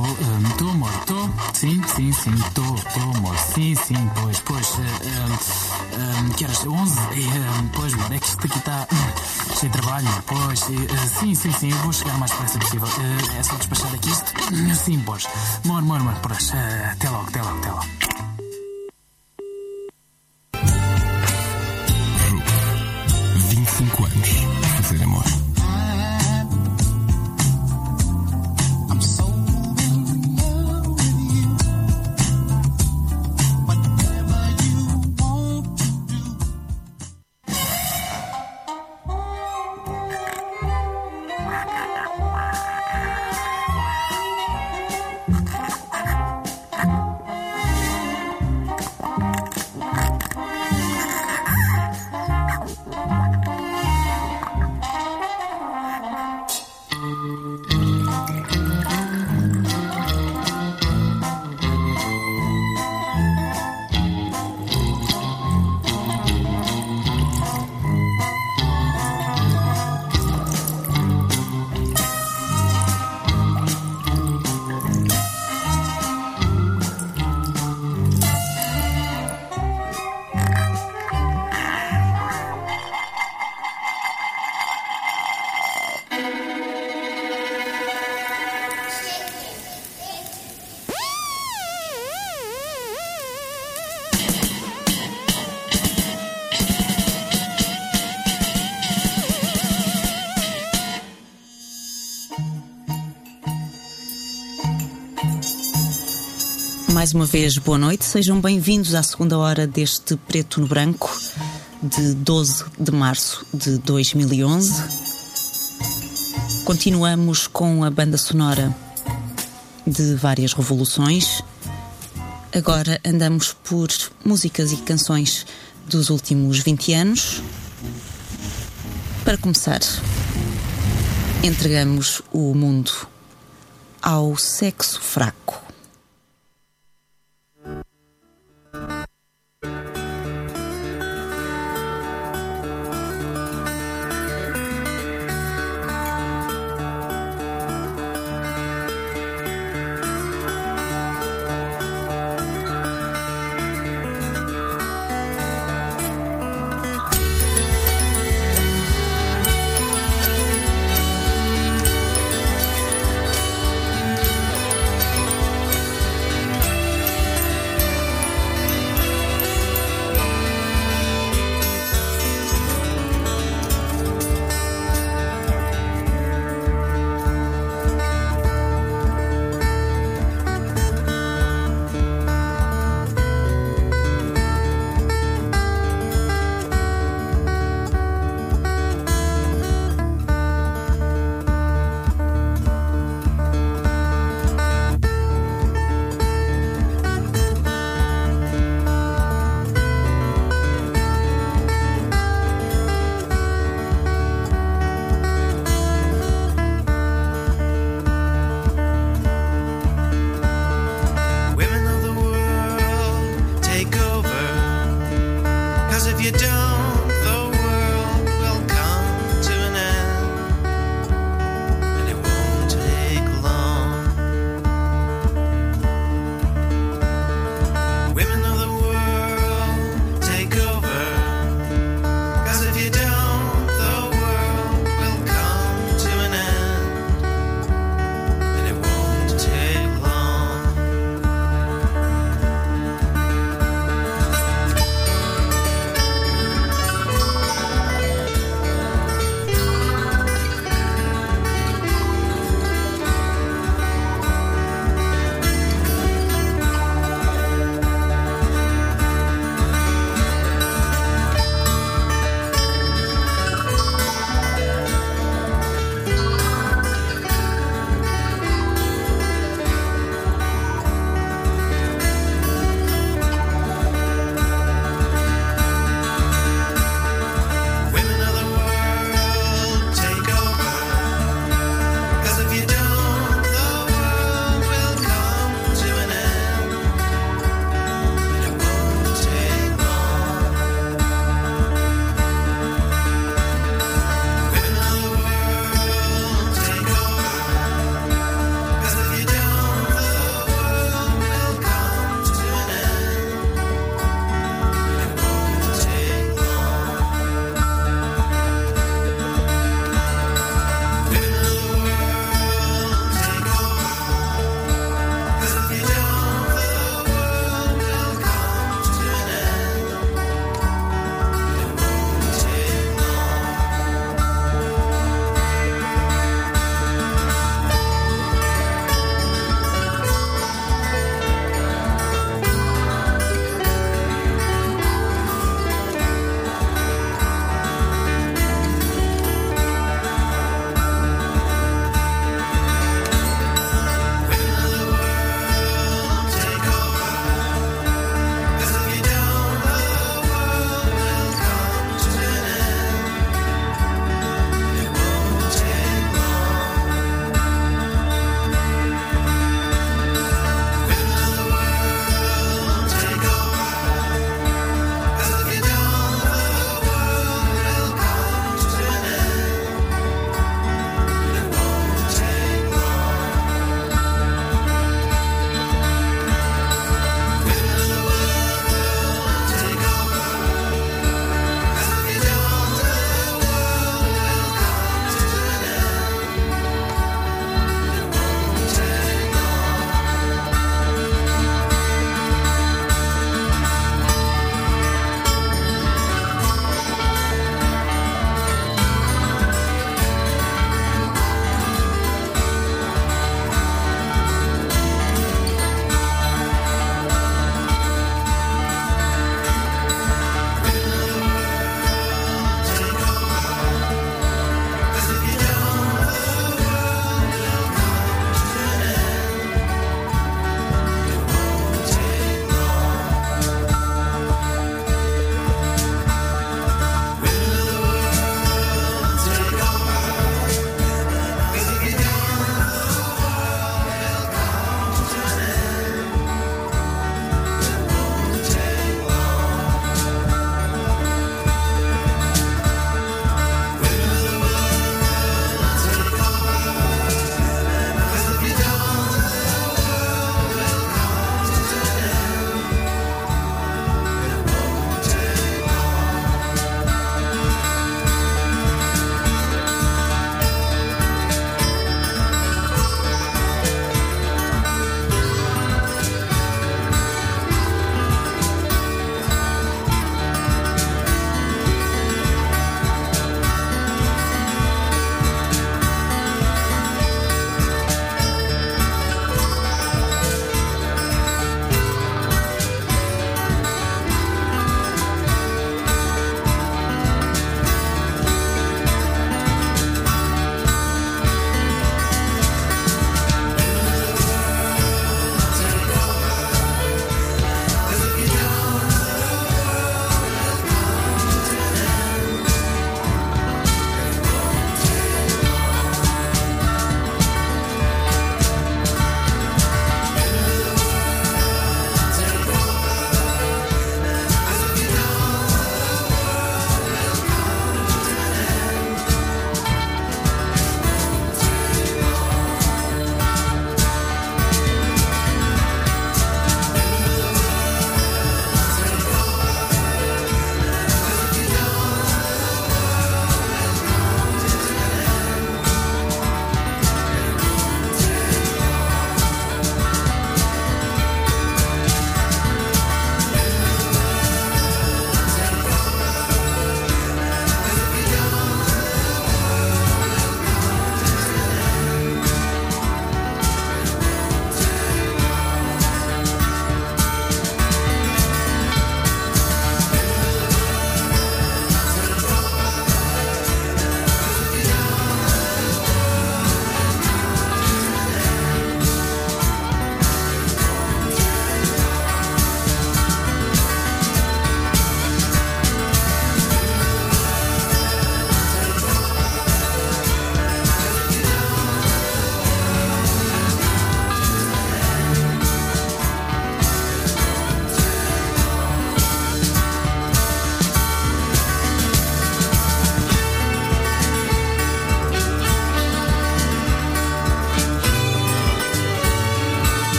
Estou, amor, estou. Sim, sim, sim, estou, estou, amor. Sim, sim, pois, pois. Uh, uh, que horas? 11? Uh, pois, amor, é que isto aqui está cheio de trabalho. Pois, sim, sim, sim, eu vou chegar o mais depressa possível. é só despachar aqui isto? Sim, pois. Amor, amor, amor, pois. até logo, até logo, até logo. 25 anos a fazer amor. mais uma vez, boa noite. Sejam bem-vindos à segunda hora deste Preto no Branco de 12 de março de 2011. Continuamos com a banda sonora de várias revoluções. Agora andamos por músicas e canções dos últimos 20 anos. Para começar, entregamos o mundo ao sexo fraco.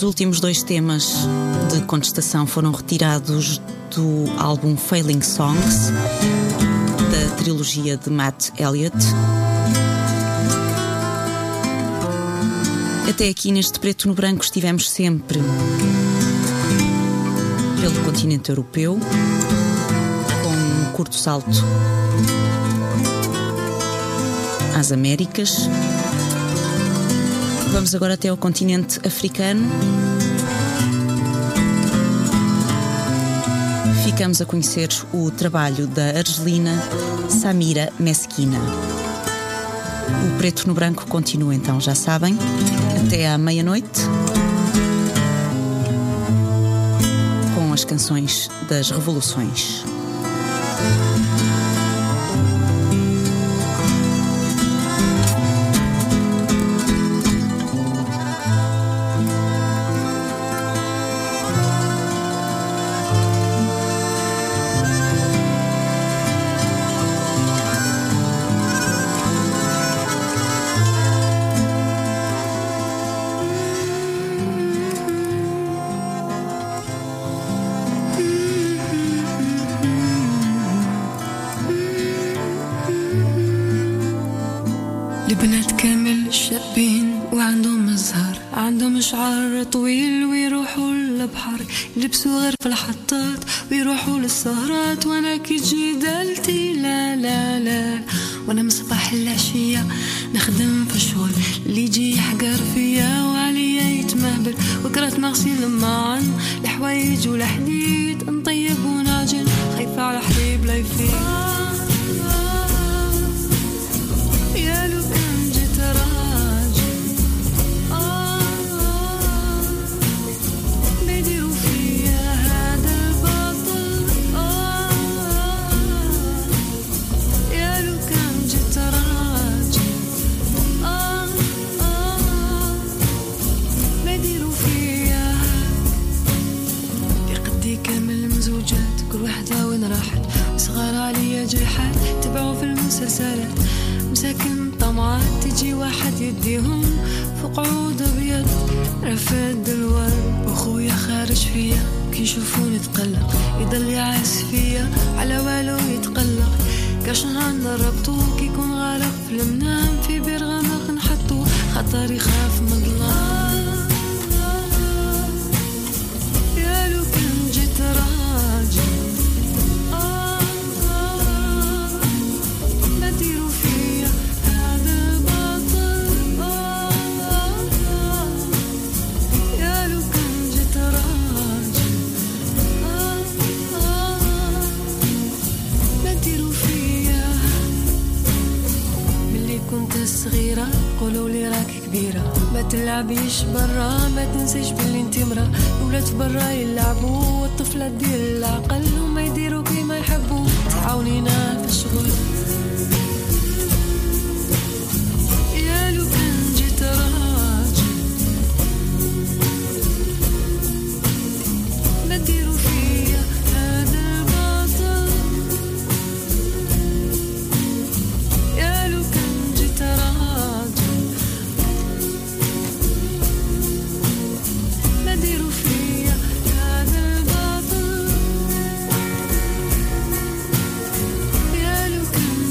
últimos dois temas de contestação foram retirados do álbum Failing Songs, da trilogia de Matt Elliott. Até aqui neste preto no branco estivemos sempre pelo continente europeu, com um curto salto às Américas. Vamos agora até ao continente africano. Ficamos a conhecer o trabalho da argelina Samira Mesquina. O preto no branco continua então, já sabem, até à meia-noite. Com as canções das revoluções. البنات كامل شابين وعندهم مزهر عندهم شعر طويل ويروحوا للبحر يلبسوا غير في الحطات ويروحوا للسهرات وانا كي تجي دالتي لا لا لا وانا من صباح العشية نخدم في الشغل اللي يجي يحقر فيا وعليا يتمهبل وكرات مغسيل معن الحوايج والحديد نطيب ونعجن خايفة على حليب لا يفيد يا لو كان جيت راجل آه بيديروا فيا هذا الباطل آه يا لو كان جيت راجل آه آه بيديروا فيا يقدي كامل مزوجات كل وحدة وين راحت صغار عليا جيحات تبعوا في المسلسلات مساكن طمعات تجي واحد يديهم فوق عود ابيض رفد الورد واخويا خارج فيا كي يشوفوني تقلق يضل يعاس فيا على والو يتقلق كاش نهار نربطو كي يكون غارق في المنام في بير غامق نحطو خطر يخاف مظلام يا لو كان جيت راجل آه آه ما ديروا فيا هذا الباطل آه آه يا لو كان جيت راجل آه آه ما ديروا فيا ملي كنت صغيرة قولوا لي راك كبيرة ما تلعبيش برا ما تنسيش باللي انت مرا الولاد برا يلعبوا والطفلة ديال العقل وما يديروا كيما يحبوا تعاونينا في الشغل يا لو كان جيت راجل ما ديروا فيا هذا الباطل يا لو كان جيت راجل ما ديروا فيا هذا الباطل يا لو كان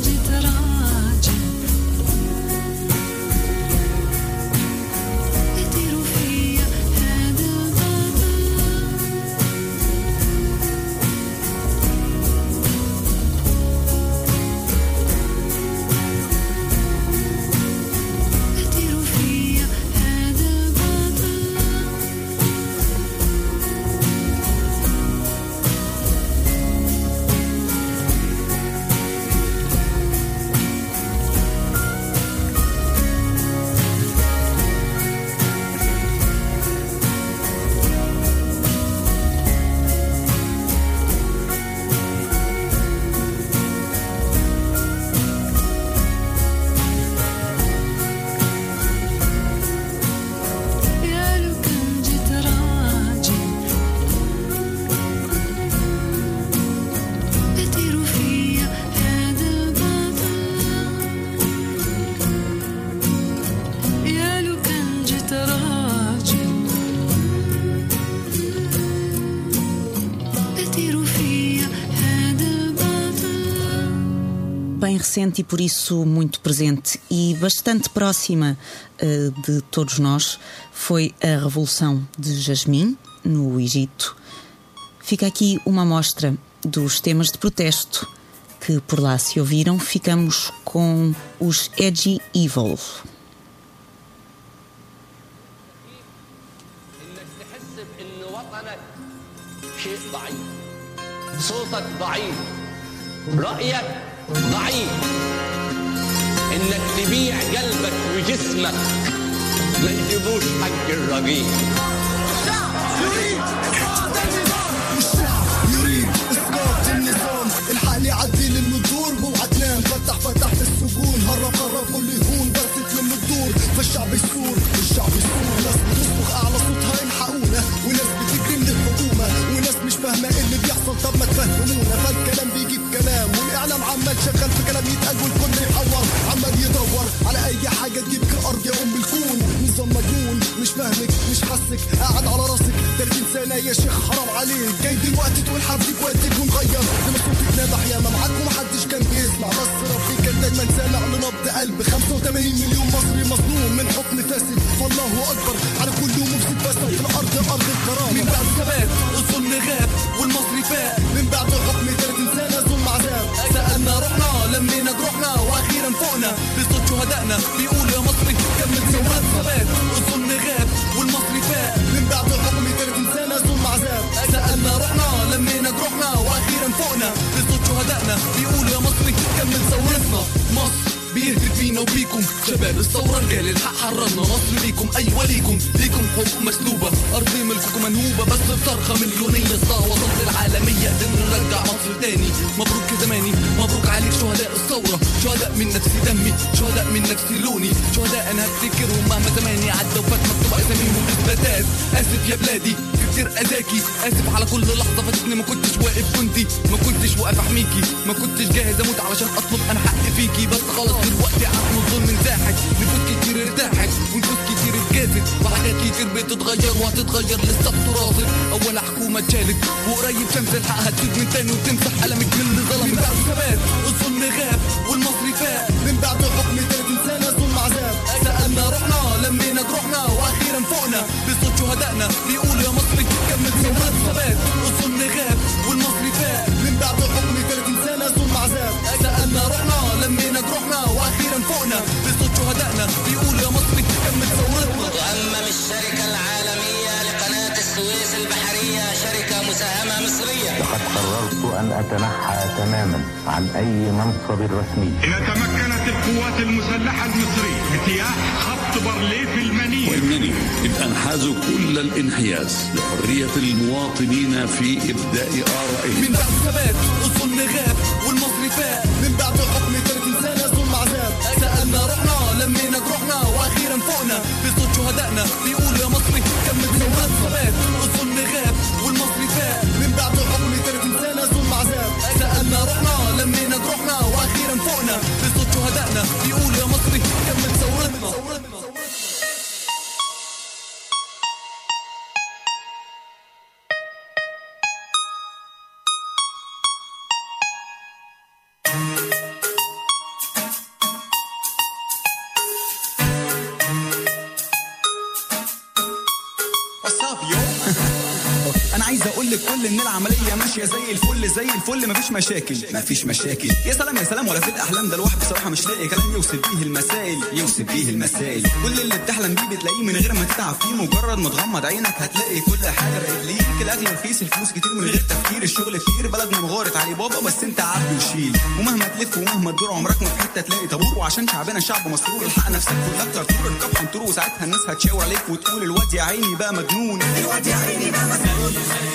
bem recente e por isso muito presente e bastante próxima uh, de todos nós foi a Revolução de Jasmim, no Egito. Fica aqui uma amostra dos temas de protesto que por lá se ouviram. Ficamos com os Edgy Evil. صوتك ضعيف رأيك ضعيف انك تبيع قلبك وجسمك ما يجيبوش حق الرقيق الشعب يريد اسقاط النظام الشعب يريد اسقاط النظام الحالي عدل النذور بوعدنان فتح فتح في السجون هرب هرب كل يهون برست من الدور فالشعب يثور الشعب يثور ناس بتصرخ اعلى صوتها الحقونا وناس بتجري من الحكومه وناس مش فاهمه ايه اللي بيحصل طب ما تفهمونا فالكلام بيجيب كلام والاعلام عمال شغال في كلام يتقال والكل يحور عمال يدور على اي حاجه تجيب كالارض يا ام الكون نظام مجنون مش فاهمك مش حاسك قاعد على راسك 30 سنه يا شيخ حرام عليك جاي دلوقتي تقول حبيب وقتك ونغير لما صوتك نابح يا ما معاك ومحدش كان بيسمع بس ربي كان دايما سامع لنبض قلب 85 مليون مصري مظلوم من حكم فاسد فالله اكبر على كل مفسد فاسد في الارض ارض الكرامه من بعد ثبات الظلم غاب والمصري فاق من بعد حكم 30 سنه ظلم عذاب سالنا رحنا لمينا جروحنا واخيرا فوقنا بصوت شهدائنا بيقولوا يا مصري كمل ثبات ثبات الظلم غاب والمصري فاق من بعد حكم 30 سنه ظلم عذاب سالنا رحنا لمينا جروحنا واخيرا فوقنا بصوت شهدائنا بيقولوا يا مصري كمل ثورتنا مصر بيهتف فينا وبيكم شباب الثورة رجال الحق حررنا مصر ليكم أيوة ليكم ليكم حقوق مسلوبة أرض ملككم منهوبة بس بصرخة مليونية الصهوة ضد العالمية قدرنا نرجع مصر تاني مبروك يا زماني مبروك عليك شهداء الثورة شهداء من نفس دمي شهداء من نفس لوني شهداء أنا هفتكرهم مهما زماني عدى وفات مكتوب أساميهم إثباتات آسف يا بلادي في كتير أذاكي آسف على كل لحظة فاتتني ما كنتش واقف كنتي ما كنتش واقف أحميكي ما كنتش جاهز أموت علشان أطلب أنا حق فيكي بس خلاص دلوقتي عقل الظلم انزاحت نفوس كتير ارتاحت ونفوس كتير اتجازت وحاجات كتير بتتغير وهتتغير لسه بتراصد اول حكومه اتشالت وقريب شمس الحق هتشوف من تاني وتمسح قلمك من اللي ظلم من بعد ثبات الظلم غاب والمصري فاق من بعد حكم 30 سنه ظلم عذاب سالنا رحنا لمينا جروحنا واخيرا فوقنا بصوت شهدائنا بيقولوا يا مصري كمل ثورات ثبات الظلم غاب والمصري فاق من بعد حكم 30 سنه ظلم عذاب سالنا رحنا لمينا جروحنا واخيرا فوقنا بصوت شهدائنا بيقولوا يا مصري كمل ثورتنا تؤمم الشركة العالمية لقناة السويس البحرية شركة مساهمة مصرية لقد قررت أن أتنحى تماما عن أي منصب رسمي إذا تمكنت القوات المسلحة المصرية اجتياح خط بارليف المنيع وإنني إذ أنحاز كل الانحياز لحرية المواطنين في إبداء آرائهم من بعد ثبات الظلم غاب والمصري فاق من بعد حكم 30 سنه ظلم عذاب سالنا رحنا لمينا جروحنا واخيرا فوقنا بصوت شهدائنا بيقولوا يا مصري كمل ثورات ثبات الظلم غاب والمصري فاق من بعد حكم 30 سنه ظلم عذاب سالنا رحنا لمينا جروحنا واخيرا فوقنا بصوت شهدائنا بيقولوا يا مصري كمل ثورتنا انا عايز اقول لكل ان العمليه ماشيه زي الفل زي الفل مفيش مشاكل مفيش مشاكل يا سلام يا سلام ولا في الاحلام ده الواحد بصراحه مش لاقي كلام يوصف بيه المسائل يوصف بيه المسائل كل اللي بتحلم بيه بتلاقيه من غير ما تتعب فيه مجرد ما تغمض عينك هتلاقي كل حاجه بقت ليك الاكل رخيص الفلوس كتير من غير تفكير الشغل كتير بلد منغاره علي بابا بس انت عبد وشيل ومهما تلف ومهما تدور عمرك ما في حته تلاقي طابور وعشان شعبنا شعب مسرور الحق نفسك كلها ترتور الكف حنطور وساعتها الناس هتشاور عليك وتقول الواد يا عيني بقى مجنون الواد يا عيني بقى مجنون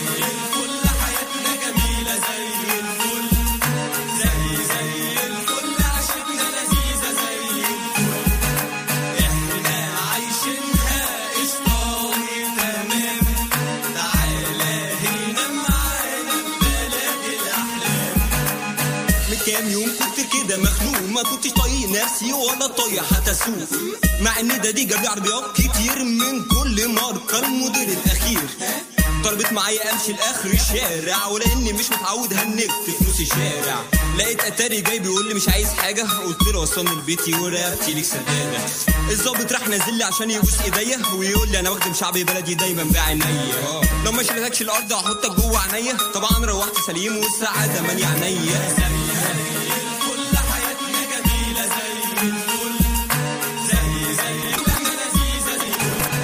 من كام يوم كنت كده مخنوق ما كنتش طايق نفسي ولا طايق حتى اسوق مع ان ده دي جاب لي عربيات كتير من كل ماركه الموديل الاخير طلبت معايا امشي لاخر الشارع ولاني مش متعود هنكت في نص الشارع لقيت اتاري جاي بيقول لي مش عايز حاجه قلت له وصلني لبيتي ورقبتي ليك سداده الظابط راح نازل لي عشان يبوس ايديا ويقول لي انا بخدم شعب بلدي دايما بعينيا لو ما شلتكش الارض هحطك جوه عينيا طبعا روحت سليم والسعاده ماليه عينيا كل حياتنا جميله زي الفل زي زي احنا لذيذه زي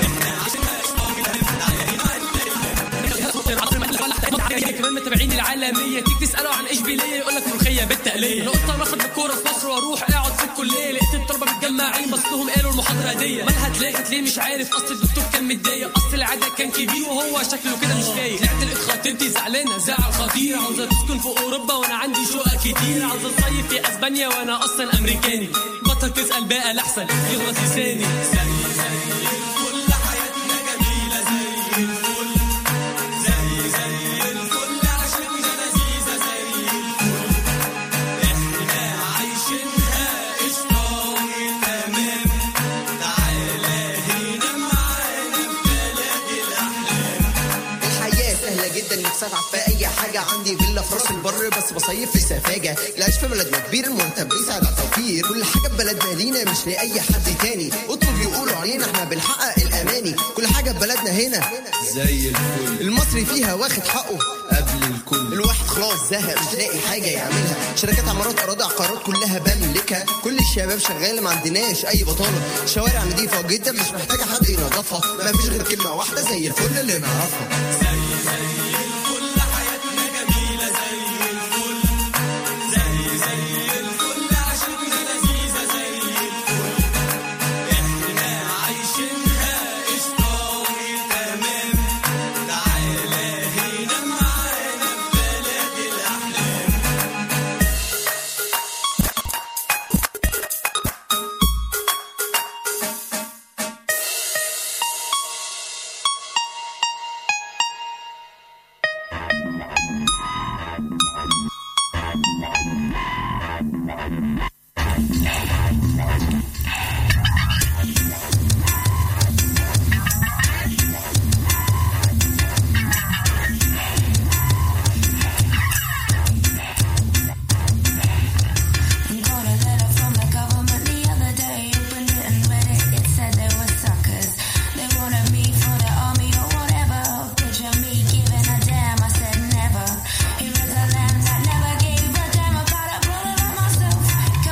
كمان متابعين العالميه تيجي تساله عن ايش بيليه يقول لك ملوخيه بالتقليه انا قلت انا اخد الكوره في مصر واروح اقعد في الكليه لقيت الطلبه متجمعين بصلهم قالوا المحاضره هديه مالها تلاقيت ليه مش عارف اصل الدكتور كان متضايق اصل العدد كان كبير وهو شكله كده مش فايق طلعت لقيت خطيبتي زعلانه زعل خطير عاوزه تسكن في اوروبا وانا عندي شقق كتير عاوزه تصيف في اسبانيا وانا اصلا امريكاني بطل تسال بقى الاحسن يغلط لساني زي زي كل حياتنا جميله زي الفل زي زي الفل عشاننا لذيذه زي الفل احنا عايشينها قشطه وتمام تعالى هنا معانا في بلد الاحلام الحياة سهلة جدا انك تسرع في اي حاجة عندي فيلا في راس البر بس بصيف في سفاجة العيش في بلدنا كبير المرتب بيساعد على التوفير كل حاجة في بلدنا لينا مش لاي حد تاني اطلب يقولوا علينا احنا بنحقق الاماني كل حاجة في بلدنا هنا زي الفل المصري فيها واخد حقه قبل الكل الواحد خلاص زهق مش لاقي حاجة يعملها شركات عمارات أراضي عقارات كلها بملكها كل الشباب شغالة ما عندناش أي بطالة شوارع نظيفة جدا مش محتاجة حد ينظفها ما فيش غير كلمة واحدة زي الفل اللي نعرفها كل حياتنا جميلة زي الفل زي زي الفل عشاننا لذيذة زي الفل احنا عايشينها قشطة وتمام تعالى هنا معانا في بلد الأحلام Got a letter from the government the other day. Opened it and read it. It said they were suckers. They wanted me for the army or whatever. Picture me giving a damn. I said never. Here is a land that never gave a damn about a brother like myself.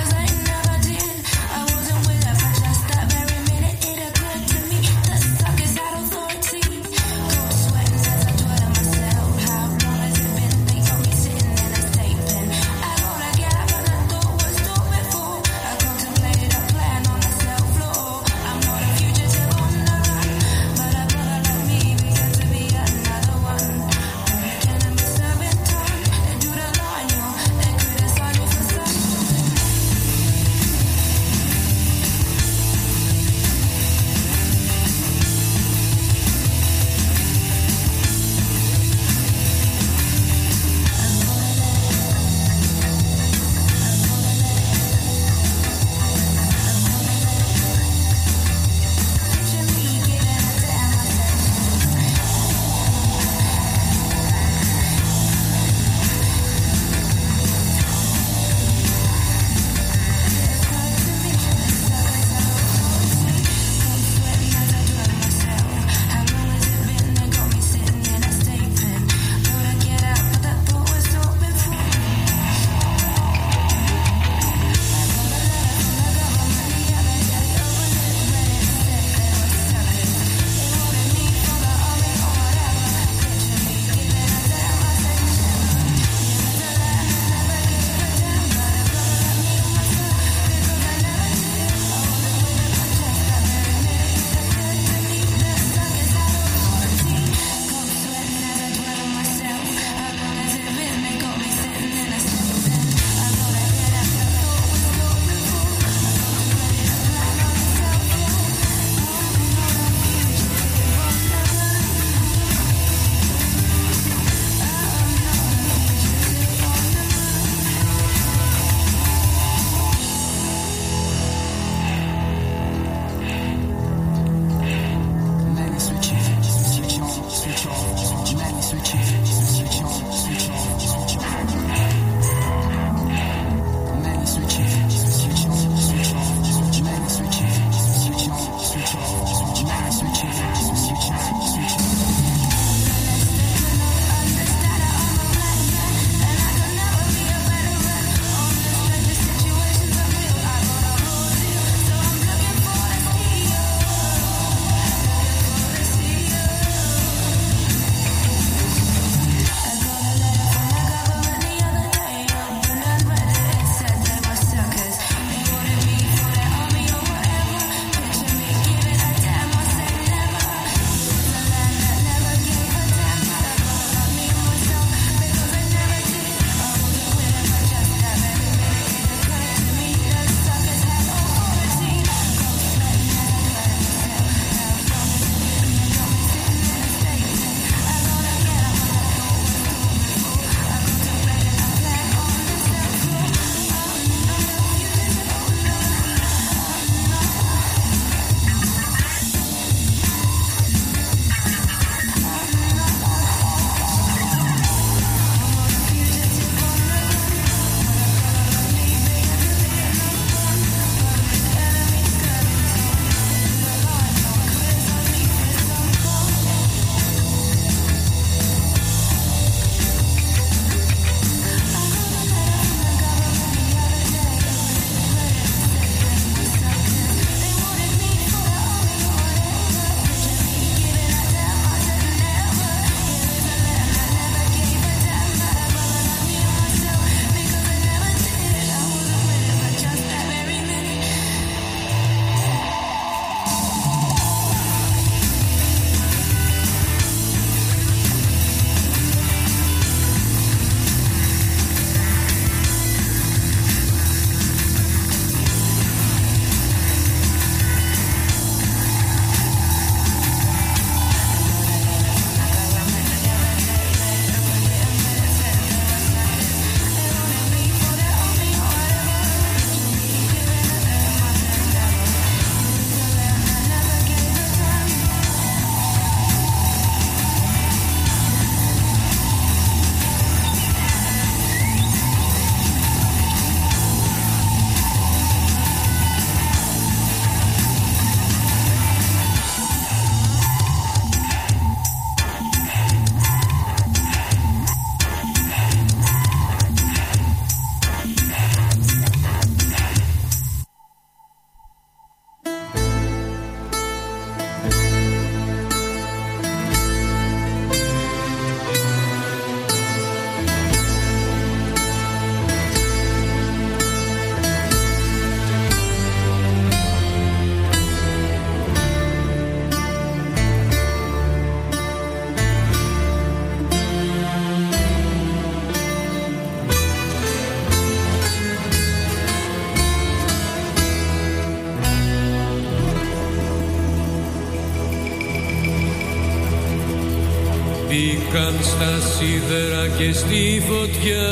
Στράφηκαν στα σίδερα και στη φωτιά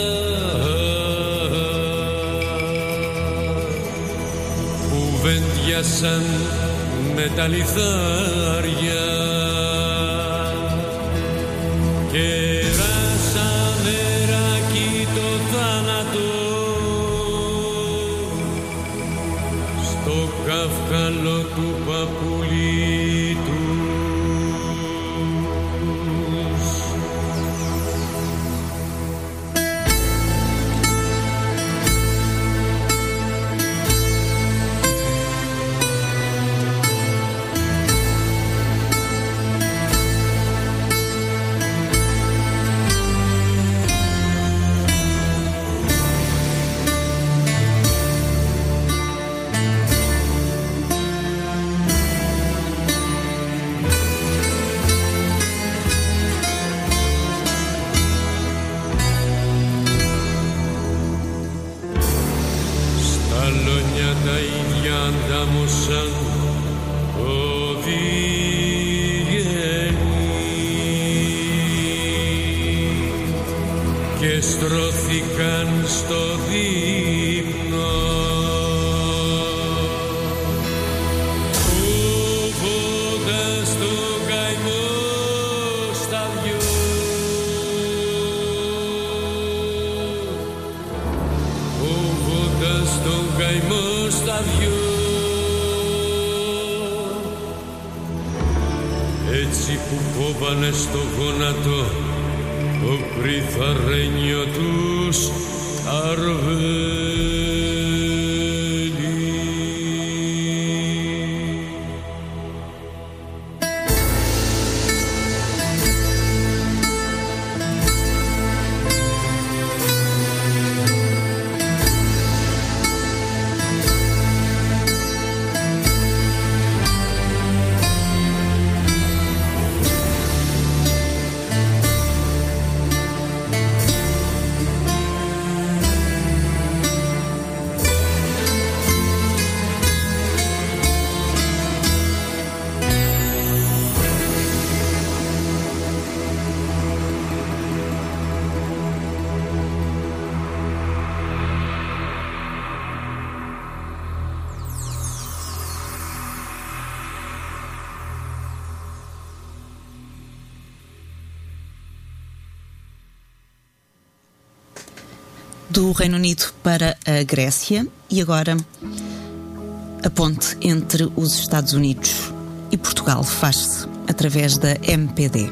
που βεντιάσαν με τα λιθάρια και ράσα νεράκι το θάνατο στο καύκαλο του παππουλί τους. Στα λόνια τα ίδια αντάμωσαν το διγενή και στρώθηκαν στο δείπνο Φοβώντας το καημό στα δυο φοβώντας τον καημό στα δυο έτσι που κόβανε στο γόνατο το κρυθαρένιο τους αρβέλι. do Reino Unido para a Grécia e agora a ponte entre os Estados Unidos e Portugal faz-se através da MPD.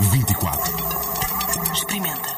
24. Experimenta.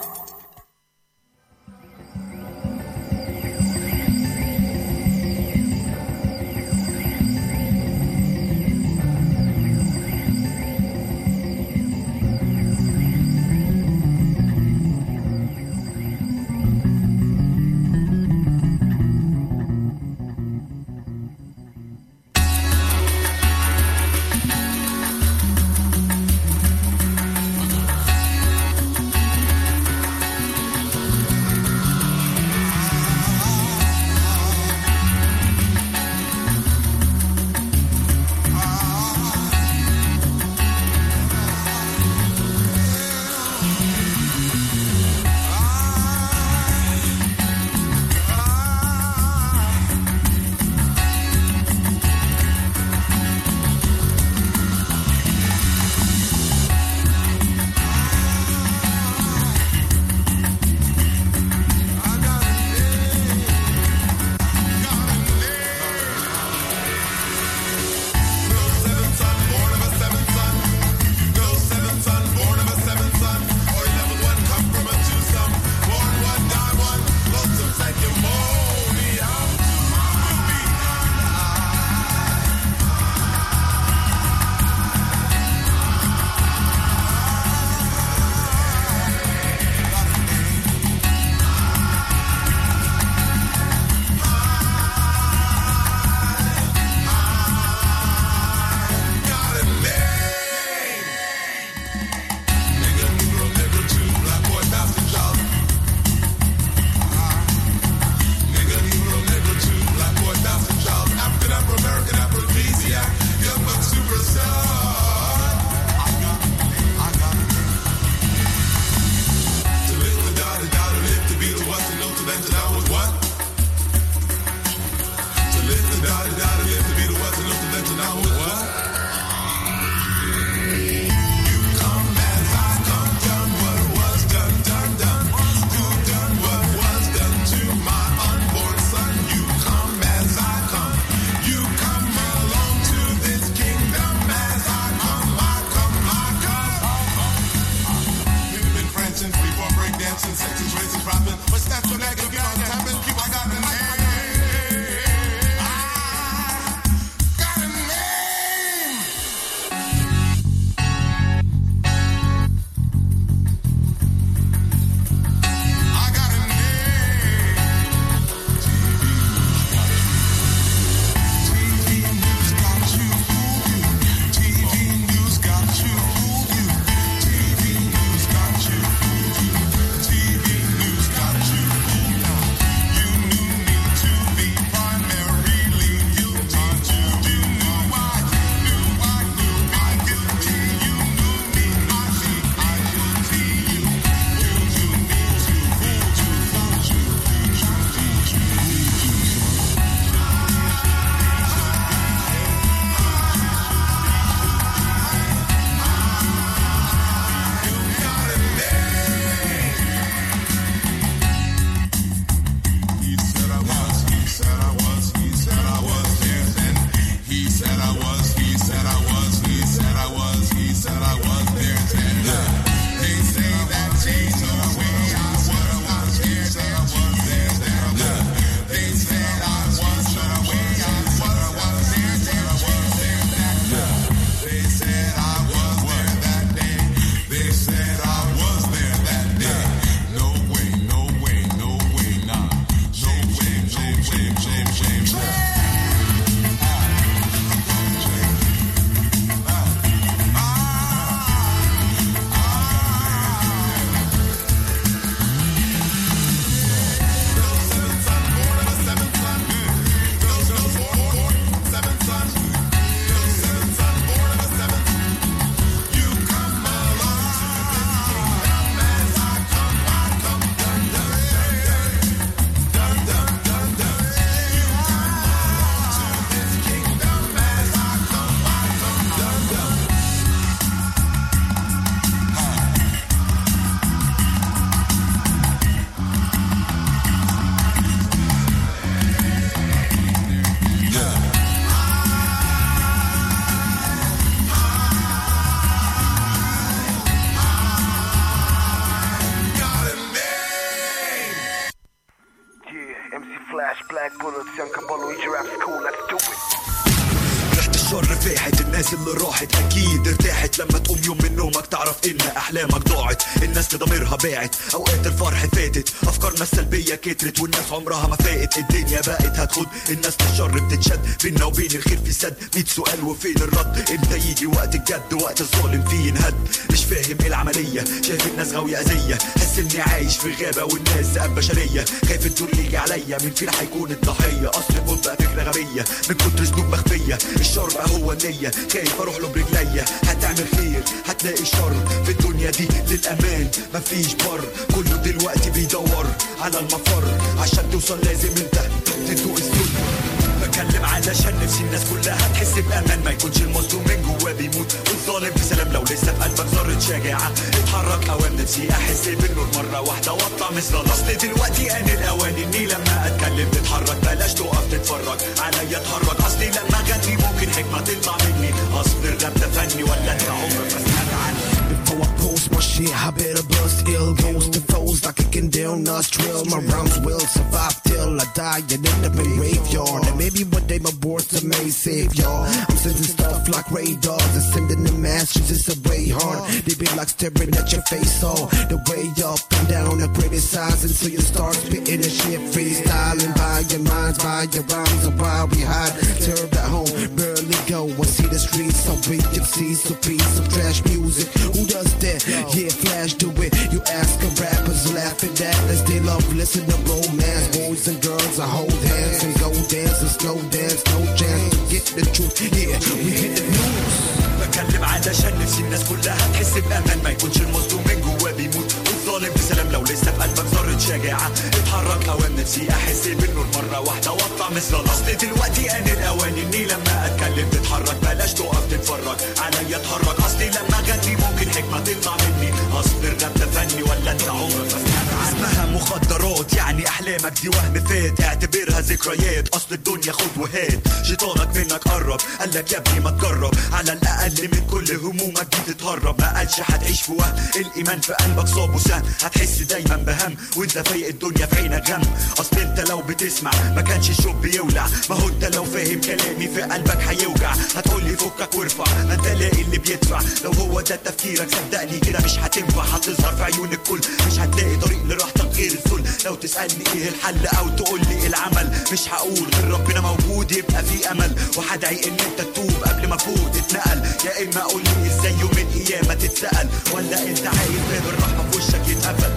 راحت اكيد ارتاحت لما تقوم يوم من نومك تعرف ان احلامك ضاعت الناس لضميرها باعت اوقات الفرح فاتت افكارنا السلبيه كترت والناس عمرها ما فاقت الدنيا بقت هتخد الناس للشر بتتشد بينا وبين الخير في سد 100 سؤال وفين الرد امتى يجي وقت الجد وقت الظالم فيه ينهد مش فاهم ايه العمليه شايف الناس غاويه اذيه حس اني عايش في غابه والناس ذئاب بشريه خايف الدور يجي عليا مين فينا هيكون الضحيه اصل الموت بقى فكره غبيه من كتر ذنوب مخفيه الشر بقى هو النيه خايف اروح له برجليا هتعمل خير هتلاقي الشر في الدنيا دي للامان مفيش بر كله دلوقتي بيدور على المفر عشان توصل لازم انت تدوق السلم بتكلم علشان نفسي الناس كلها تحس بامان ما يكونش المظلوم من جواه بيموت والظالم في سلام لو لسه في قلبك ذره شجاعه اتحرك اوام نفسي احس بالنور مره واحده واطلع مثل الاصل دلوقتي ان الاوان اني لما اتكلم تتحرك بلاش تقف تتفرج عليا اتحرك اصلي لما اغني ممكن حكمه تطلع مني اصل الراب ده فني ولا انت عمرك ما سمعت عني Before I post my shit, I better bust ill goes to foes like kicking down nostril. My rhymes will survive till I die and end up in graveyard. And maybe one day my boards may save y'all. I'm sending stuff like radars and sending them messages. It's a way hard. They be like staring at your face all the way up and down and criticizing until you start spitting the shit freestyling by your minds, by your rhymes, and while we hide, turn at home, barely go and see the streets so we can see some piece of trash music. Who does that? Yeah, Flash do it. You ask a rappers laughing at us. They love listen to romance. Boys and girls, I hold hands and go dance and slow dance. No chance to get the truth. Yeah, we hit the news. بتكلم علشان نفسي الناس كلها تحس بامان ما يكونش المظلوم من جواه بيموت والظالم في سلام لو لسه في قلبك ذره شجاعه اتحرك اوام نفسي احس بالنور مره واحده واطلع مثل الاصل دلوقتي ان الاوان اني لما اتكلم تتحرك بلاش تقف تتفرج عليا اتحرك اصلي لما اغني ممكن حكمه تطلع مني اصل الراب ده فني ولا انت عمرك ما سمعت عنه اسمها مخدرات يعني احلامك دي وهم فات اعتبرها ذكريات اصل الدنيا خد وهات شيطانك منك قرب قالك يا ابني ما تجرب على الاقل من كل همومك دي تتهرب ما قالش هتعيش في وهم الايمان في قلبك صاب وسهم هتحس دايما بهم وانت فايق الدنيا في عينك غم اصل انت لو بتسمع ما كانش الشوب بيولع ما هو انت لو فاهم كلامي في قلبك هيوجع هتقولي فكك وارفع ما انت لاقي اللي بيدفع لو هو ده تفكيرك صدقني كده مش هتنفع هتظهر في عيون الكل مش هتلاقي طريق لراحتك غير الذل لو تسالني ايه الحل او تقول لي إيه العمل مش هقول غير ربنا موجود يبقى في امل وهدعي ان انت تتوب قبل ما فوت اتنقل يا اما قول لي ازاي يوم القيامه تتسال ولا انت عايز باب الرحمه في وشك يتقفل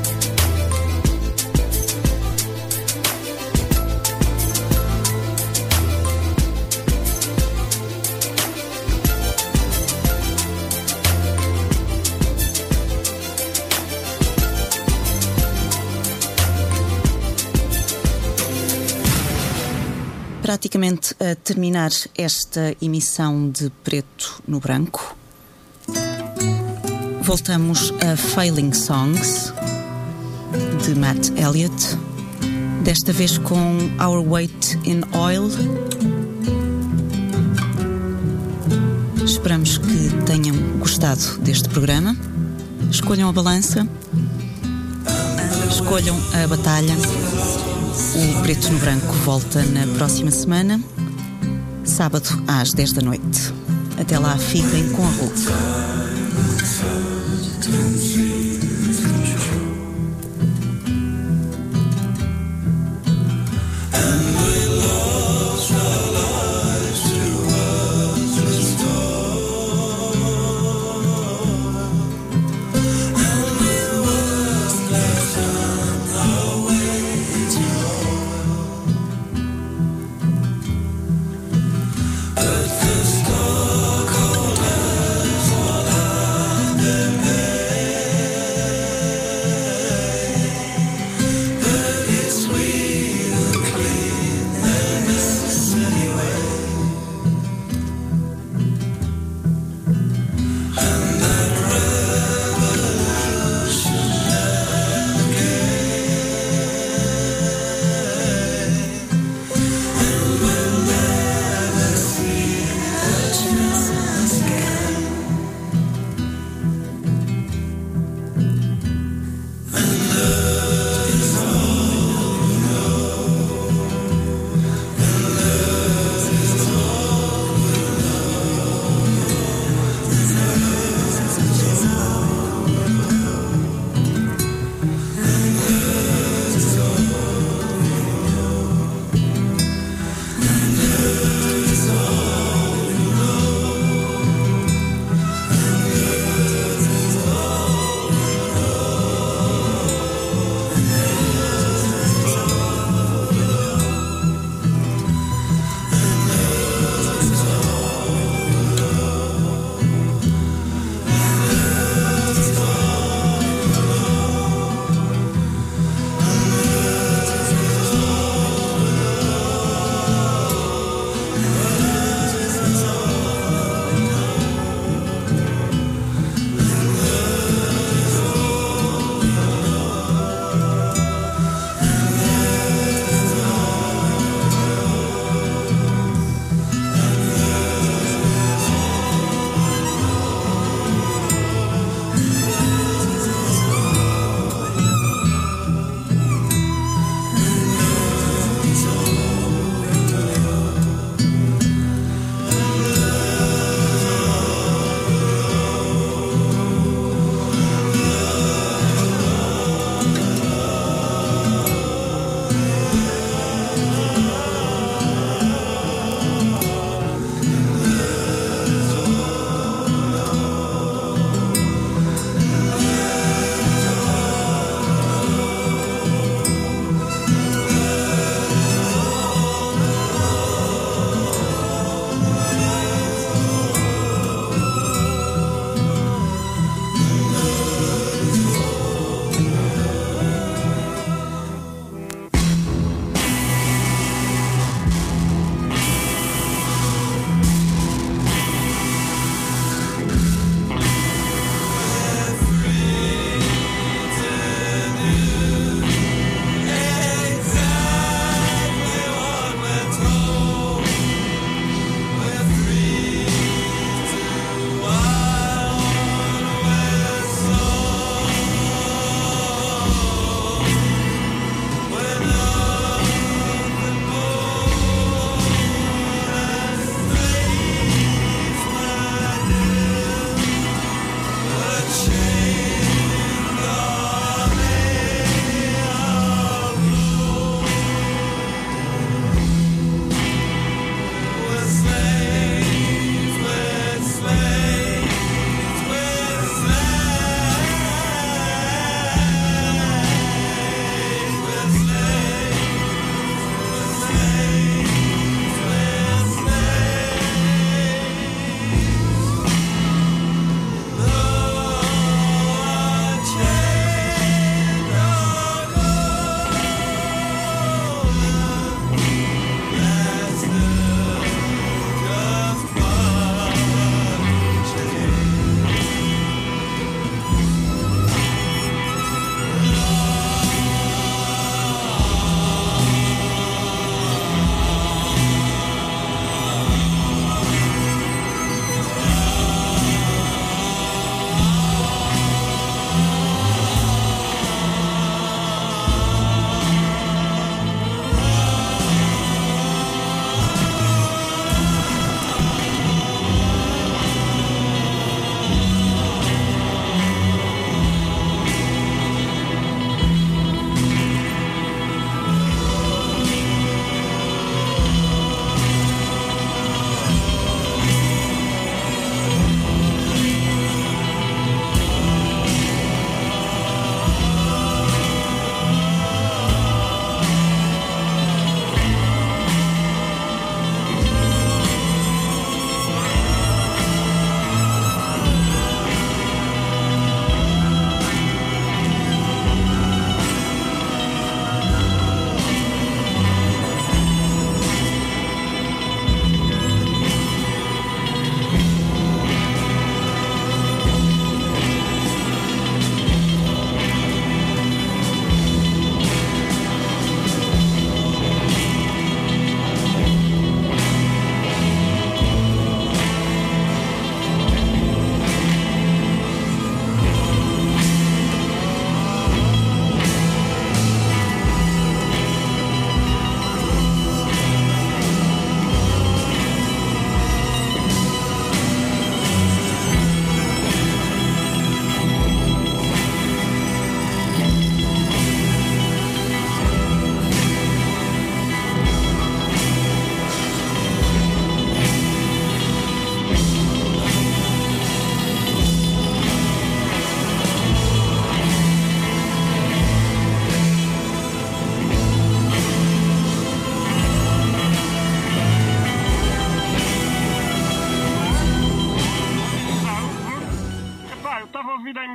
Praticamente a terminar esta emissão de Preto no Branco, voltamos a Failing Songs de Matt Elliott, desta vez com Our Weight in Oil. Esperamos que tenham gostado deste programa. Escolham a balança, escolham a batalha. O Preto no Branco volta na próxima semana, sábado às 10 da noite. Até lá, fiquem com a Ruth.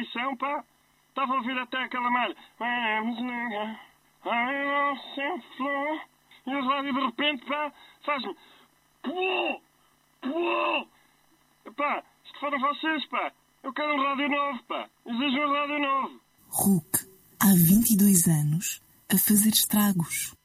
emissão, pá. Estava a ouvir até aquela malha. Vamos negar. Ai, não se flor. E o rádio de repente, pá, faz-me. Pô! Pô! Pá, isto foram vocês, pá. Eu quero um rádio novo, pá. Exijo um rádio novo. Hulk, há 22 anos, a fazer estragos.